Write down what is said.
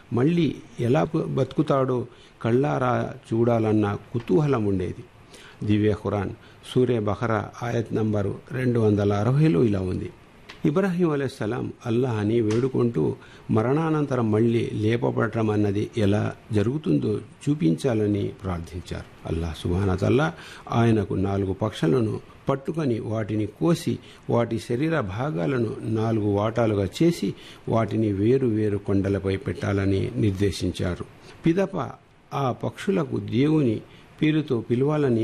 మళ్ళీ ఎలా బతుకుతాడో కళ్ళారా చూడాలన్న కుతూహలం ఉండేది దివ్య ఖురాన్ సూర్య బహరా ఆయత్ నంబరు రెండు వందల అరవైలో ఇలా ఉంది ఇబ్రాహీం అలైహిస్సలాం అల్లాహని వేడుకుంటూ మరణానంతరం మళ్ళీ లేపబడటం అన్నది ఎలా జరుగుతుందో చూపించాలని ప్రార్థించారు అల్లాహ్ సుబానతల్లా ఆయనకు నాలుగు పక్షులను పట్టుకొని వాటిని కోసి వాటి శరీర భాగాలను నాలుగు వాటాలుగా చేసి వాటిని వేరు వేరు కొండలపై పెట్టాలని నిర్దేశించారు పిదప ఆ పక్షులకు దేవుని పేరుతో పిలవాలని